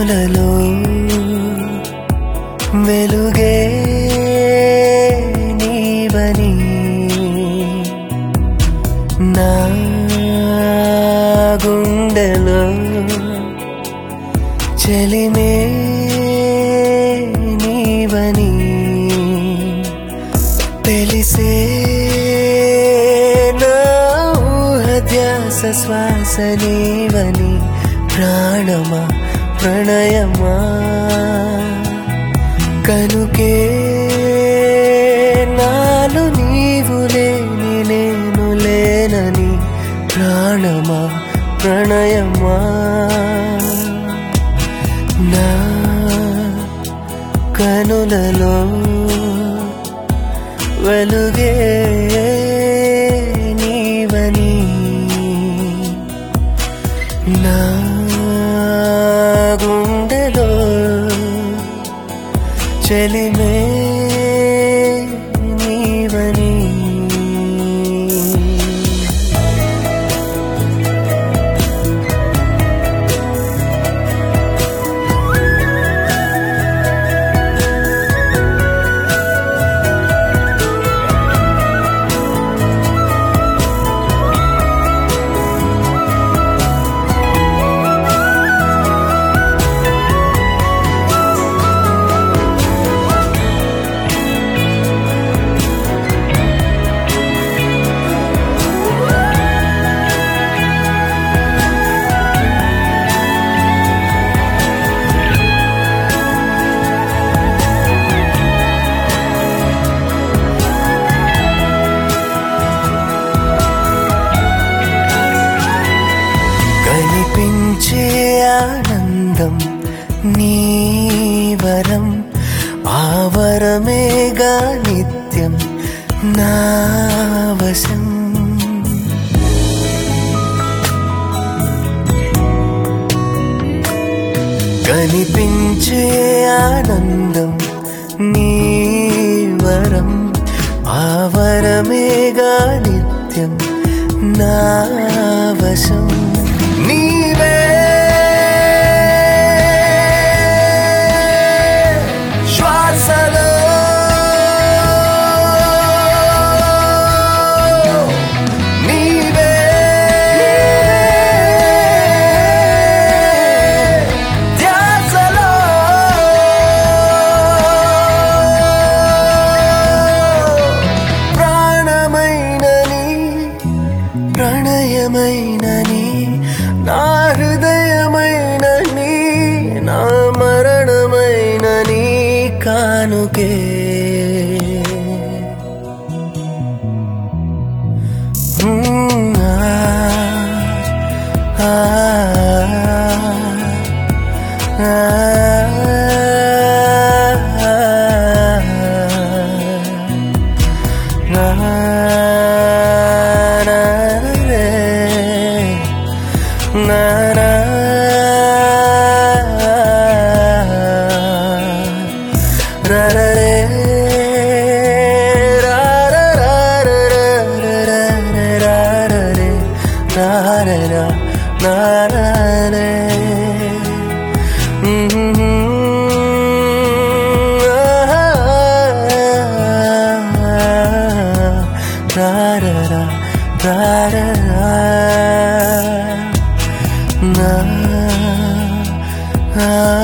కనులలో వెలుగే నీవని నా గుండెలో చెలిమే నీవని తెలిసే నా ఊహ ధ్యాస శ్వాస నీవని ప్రాణమా ప్రణయమా కనుకే నాలు నీవు లేని నేను లేనని ప్రాణమా ప్రణయమా నా కనులలో వెలుగే నీవని నా గుండెలో చెలిమే నీవని కనిపించే ఆనందం నీవరం ఆవరమేగా నిత్యం నా వశం కనిపించే ఆనందం నీవరం ఆవరమేగా నిత్యం నా వశం నీవే శ్వాసలో నీవే ధ్యాసలో ప్రాణమైనని ప్రణయమైనని నా హృదయమైనని నా మరణమైనని కానుకే హ్మ్, ఆ, ఆ, ఆ, ఆ, నా, రే, నా, నా, రా, రా, రే, రా, రా, రా, రా, రా, రా, రా, రా, రే, రా, రా, రా, నా, నా, రే. Ah